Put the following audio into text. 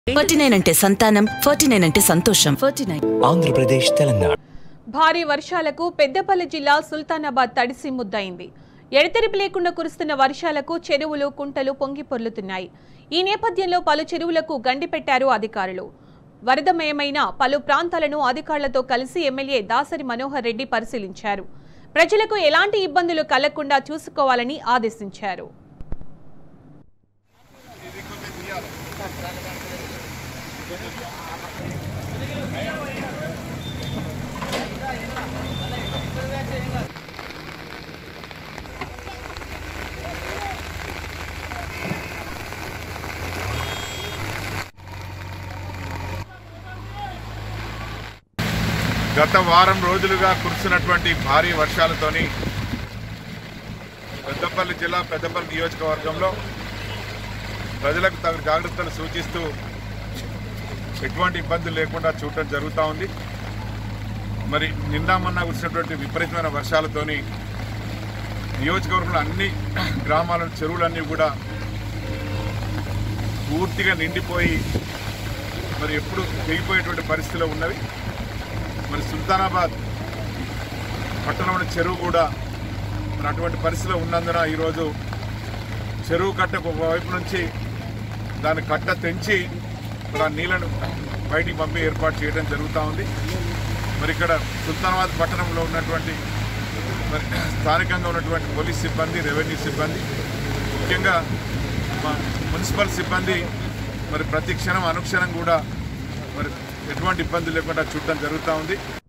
forty nine అంటే సంతానం forty nine అంటే సంతోషం ఫార్టీ నైన్ ఆంధ్రప్రదేశ్ తెలంగాణ భారీ వర్షాలకు పెద్దపల్లి జిల్లా సుల్తానాబాద్ తడిసి ముద్దయింది ఎడతెరిపి లేకుండా కురుస్తున్న వర్షాలకు చెరువులు కుంటలు పొంగి పొర్లుతున్నాయి ఈ నేపథ్యంలో పలు చెరువులకు గండి పెట్టారు అధికారులు వరదమయమైన పలు ప్రాంతాలను అధికారులతో కలిసి ఎమ్మెల్యే దాసరి మనోహర్ రెడ్డి పరిశీలించారు ప్రజలకు ఎలాంటి ఇబ్బందులు కలగకుండా చూసుకోవాలని ఆదేశించారు గత వారం రోజులుగా కురుస్తున్నటువంటి భారీ వర్షాలతోని పెద్దపల్లి జిల్లా పెద్దపల్లి నియోజకవర్గంలో ప్రజలకు తగిన జాగ్రత్తలు సూచిస్తూ ఎటువంటి ఇబ్బందులు లేకుండా చూడటం జరుగుతూ ఉంది మరి నిన్న మొన్న కురిసినటువంటి విపరీతమైన వర్షాలతోని నియోజకవర్గంలో అన్ని గ్రామాల చెరువులన్నీ కూడా పూర్తిగా నిండిపోయి మరి ఎప్పుడు తెగిపోయేటువంటి పరిస్థితిలో ఉన్నవి మరి సుల్తానాబాద్ పట్టణంలోని చెరువు కూడా మరి అటువంటి పరిస్థితిలో ఉన్నందున ఈరోజు చెరువు కట్టకు ఒకవైపు నుంచి దాని కట్ట తెంచి మరి ఆ నీళ్లను బయటికి పంపి ఏర్పాటు చేయడం జరుగుతూ ఉంది మరి ఇక్కడ సుల్తానాబాద్ పట్టణంలో ఉన్నటువంటి మరి స్థానికంగా ఉన్నటువంటి పోలీస్ సిబ్బంది రెవెన్యూ సిబ్బంది ముఖ్యంగా మా మున్సిపల్ సిబ్బంది మరి ప్రతి క్షణం అనుక్షణం కూడా మరి ఎటువంటి ఇబ్బంది లేకుండా చూడటం జరుగుతూ ఉంది